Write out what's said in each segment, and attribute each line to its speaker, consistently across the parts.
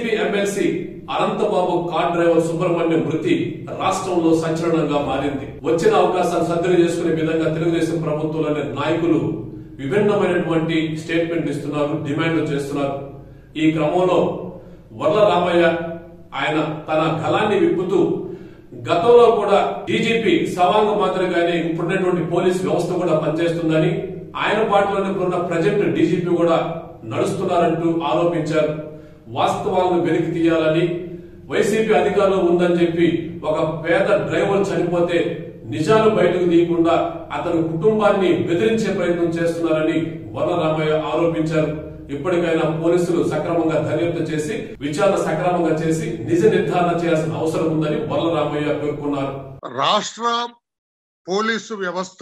Speaker 1: YCP MLC Anantababu car driver Subrahmanyam మృతి రాష్ట్రంలో సంచలనంగా మారింది వచ్చిన అవకాశాలు సద్వినియోగం చేసుకునే విధంగా తెలుగుదేశం ప్రభుత్వంలోని నాయకులు విభిన్నమైనటువంటి స్టేట్మెంట్ ఇస్తున్నారు డిమాండ్లు చేస్తున్నారు ఈ క్రమంలో వర్ల రామయ్య ఆయన తన గలాన్ని విప్పుతూ గతంలో కూడా డీజీపీ సవాంగ్ మాదిరిగానే ఇప్పుడున్నటువంటి పోలీస్ వ్యవస్థ కూడా పనిచేస్తుందని ఆయన పాటలోనే ఉన్న ప్రజెంట్ డీజీపీ కూడా నడుస్తున్నారంటూ ఆరోపించారు వాస్తవాలను వెలికి తీయాలని వైసీపీ అధికారంలో ఉందని చెప్పి ఒక పేద డ్రైవర్ చనిపోతే నిజాలు బయటకు తీయకుండా అతని కుటుంబాన్ని బెదిరించే ప్రయత్నం చేస్తున్నారని వర్ల రామయ్య ఆరోపించారు ఇప్పటికైనా పోలీసులు సక్రమంగా దర్యాప్తు చేసి విచారణ సక్రమంగా చేసి నిజ నిర్ధారణ చేయాల్సిన అవసరం ఉందని వర్ల రామయ్య పేర్కొన్నారు
Speaker 2: రాష్ట్ర పోలీసు వ్యవస్థ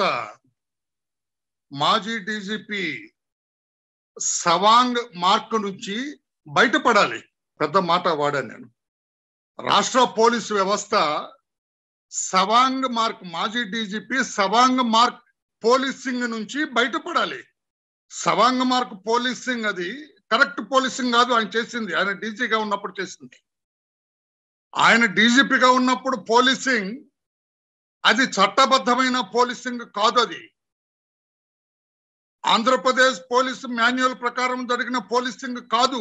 Speaker 2: మాజీ డీజీపీ సవాంగ్ మార్క్ నుంచి బయటపడాలి పెద్ద మాట వాడాను నేను రాష్ట్ర పోలీసు వ్యవస్థ సవాంగ్ మార్క్ మాజీ డీజీపీ సవాంగ్ మార్క్ పోలీసింగ్ నుంచి బయటపడాలి సవాంగ్ మార్క్ పోలీసింగ్ అది కరెక్ట్ పోలీసింగ్ కాదు ఆయన చేసింది ఆయన డీజీగా ఉన్నప్పుడు చేసింది ఆయన డీజీపీగా ఉన్నప్పుడు పోలీసింగ్ అది చట్టబద్ధమైన పోలీసింగ్ కాదు అది ఆంధ్రప్రదేశ్ పోలీసు మాన్యువల్ ప్రకారం జరిగిన పోలీసింగ్ కాదు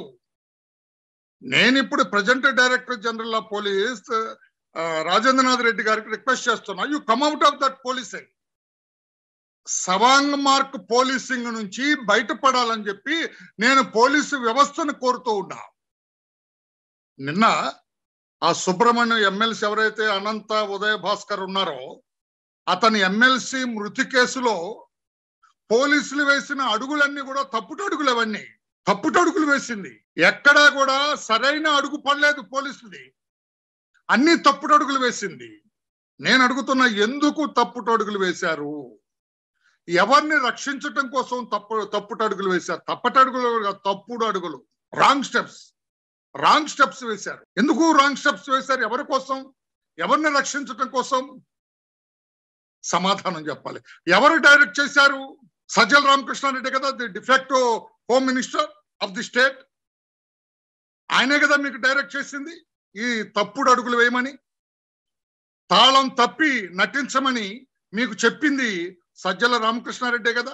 Speaker 2: నేను ఇప్పుడు present director general of police ఆ, రాజేంద్రనాథ్ రెడ్డి గారికి రిక్వెస్ట్ చేస్తున్నా you come out of that policing Sawang mark policing నుంచి బయటపడాలని చెప్పి నేను పోలీసు వ్యవస్థను కోరుతూ ఉన్నా నిన్న ఆ సుబ్రహ్మణ్యం ఎమ్మెల్సీ ఎవరైతే అనంత ఉదయ భాస్కర్ ఉన్నారో అతని ఎమ్మెల్సీ మృతి కేసులో పోలీసులు వేసిన అడుగులన్నీ కూడా తప్పుట అడుగులు అవన్నీ తప్పుట అడుగులు వేసింది ఎక్కడా కూడా సరైన అడుగు పడలేదు పోలీసుది అన్ని తప్పుట అడుగులు వేసింది నేను అడుగుతున్నా ఎందుకు తప్పుట అడుగులు వేశారు ఎవరిని రక్షించటం కోసం తప్పు తప్పుట అడుగులు వేశారు తప్పట అడుగులు కాదు, తప్పుడు అడుగులు రాంగ్ స్టెప్స్ రాంగ్ స్టెప్స్ వేశారు ఎందుకు రాంగ్ స్టెప్స్ వేశారు ఎవరి కోసం ఎవరిని రక్షించటం కోసం సమాధానం చెప్పాలి ఎవరు డైరెక్ట్ చేశారు సజ్జల రామకృష్ణారెడ్డి కదా the de facto home minister of the state ఆయనే కదా మీకు డైరెక్ట్ చేసింది ఈ తప్పుడు అడుగులు వేయమని తాళం తప్పి నటించమని మీకు చెప్పింది సజ్జల రామకృష్ణారెడ్డే కదా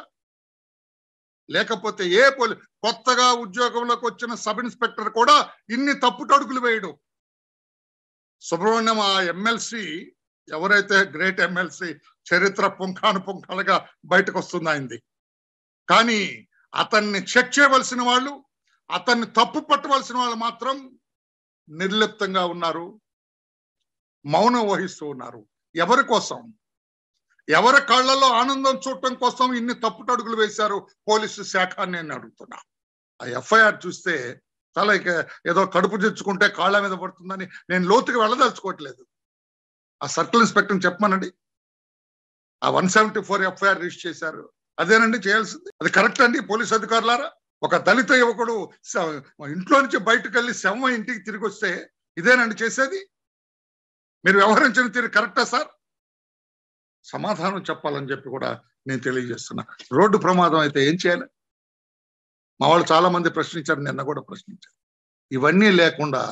Speaker 2: లేకపోతే ఏ పోలీ కొత్తగా ఉద్యోగంలోకి వచ్చిన సబ్ ఇన్స్పెక్టర్ కూడా ఇన్ని తప్పుటడుగులు వేయడు సుబ్రహ్మణ్యం ఆ ఎమ్మెల్సీ ఎవరైతే గ్రేట్ ఎమ్మెల్సీ చరిత్ర పుంఖాను పుంఖాలుగా బయటకు వస్తుంది ఆయనది కానీ అతన్ని చెక్ చేయవలసిన వాళ్ళు అతన్ని తప్పు పట్టవలసిన వాళ్ళు మాత్రం నిర్లిప్తంగా ఉన్నారు మౌనం వహిస్తూ ఉన్నారు ఎవరి కోసం ఎవరి కళ్ళల్లో ఆనందం చూడటం కోసం ఇన్ని తప్పుటడుగులు వేశారు పోలీసు శాఖ అని నేను అడుగుతున్నా ఆ ఎఫ్ఐఆర్ చూస్తే చాలా ఇక ఏదో కడుపు తెచ్చుకుంటే కాళ్ళ మీద పడుతుందని నేను లోతుకి వెళ్ళదలుచుకోవట్లేదు ఆ సర్కిల్ ఇన్స్పెక్టర్ చెప్పమనండి ఆ one seventy four FIR register చేశారు అదేనండి చేయాల్సింది అది కరెక్ట్ అండి పోలీస్ అధికారులారా ఒక దళిత యువకుడు స- ఇంట్లో నుంచి బయటకు వెళ్ళి శవం ఇంటికి తిరిగి వస్తే ఇదేనండి చేసేది మీరు వ్యవహరించిన తీరు కరెక్టా సార్ సమాధానం చెప్పాలని చెప్పి కూడా నేను తెలియజేస్తున్నా రోడ్డు ప్రమాదం అయితే ఏం చేయాలి మా వాళ్ళు చాలా మంది ప్రశ్నించారు నిన్న కూడా ప్రశ్నించారు ఇవన్నీ లేకుండా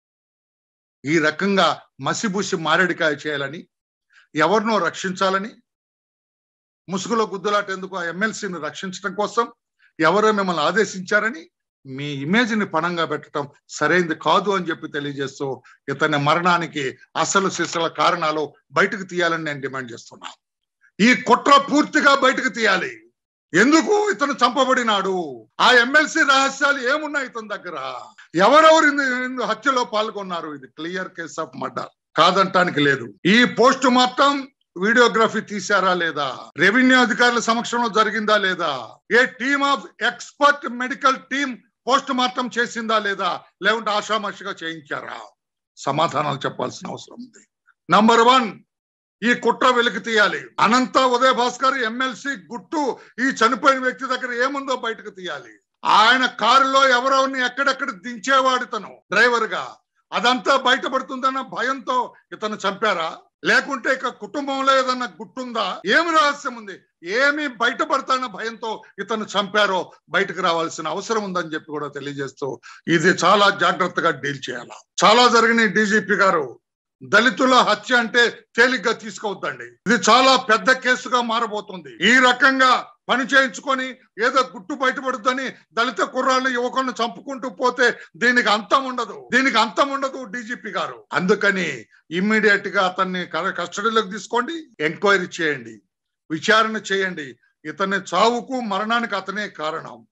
Speaker 2: ఈ రకంగా మసిబుసి మారేడికాయ చేయాలని ఎవరినో రక్షించాలని ముసుగులో గుద్దులాట ఎందుకు ఆ ఎమ్మెల్సీని రక్షించడం కోసం ఎవరో మిమ్మల్ని ఆదేశించారని మీ ఇమేజ్ ని పణంగా పెట్టడం సరైనది కాదు అని చెప్పి తెలియజేస్తూ ఇతని మరణానికి అసలు సిసల కారణాలు బయటకు తీయాలని నేను డిమాండ్ చేస్తున్నా ఈ కుట్ర పూర్తిగా బయటకు తీయాలి ఎందుకు ఇతను చంపబడినాడు ఆ ఎమ్మెల్సీ రహస్యాలు ఏమున్నాయి ఇతని దగ్గర ఎవరెవరు ఇందు- ఇందు హత్యలో పాల్గొన్నారు ఇది క్లియర్ కేస్ ఆఫ్ మర్డర్ కాదంటానికి లేదు ఈ పోస్ట్ మార్టం వీడియోగ్రఫీ తీశారా లేదా రెవెన్యూ అధికారుల సమక్షంలో జరిగిందా లేదా a team of expert medical team post mortem చేసిందా లేదా లేకుంటే ఆషామాషిగా చేయించారా సమాధానాలు చెప్పాల్సిన అవసరం ఉంది నంబర్ వన్ ఈ కుట్ర వెలికి తీయాలి అనంత ఉదయ భాస్కర్ ఎమ్మెల్సీ గుట్టు ఈ చనిపోయిన వ్యక్తి దగ్గర ఏముందో బయటకు తీయాలి ఆయన కారులో ఎవరెవరిని ఎక్కడెక్కడ దించేవాడు తను డ్రైవర్ గా అదంతా బయటపడుతుందన్న భయంతో ఇతను చంపారా లేకుంటే ఇక కుటుంబంలో ఏదన్నా గుట్టుందా ఏమి రహస్యం ఉంది ఏమి బయటపడతాన భయంతో ఇతను చంపారో బయటకు రావాల్సిన అవసరం ఉందని చెప్పి కూడా తెలియజేస్తూ ఇది చాలా జాగ్రత్తగా డీల్ చేయాల చాలా జరిగిన డీజీపీ గారు దళితుల హత్య అంటే తేలిగ్గా తీసుకోవద్దండి ఇది చాలా పెద్ద కేసుగా మారబోతుంది ఈ రకంగా పని చేయించుకొని ఏదో గుట్టు బయటపడుద్దని దళిత కుర్రాళ్ళు యువకులను చంపుకుంటూ పోతే దీనికి అంతం ఉండదు దీనికి అంతం ఉండదు డీజీపీ గారు అందుకని ఇమ్మీడియట్ గా అతన్ని క- కస్టడీలోకి తీసుకోండి ఎంక్వైరీ చేయండి విచారణ చేయండి ఇతని చావుకు మరణానికి అతనే కారణం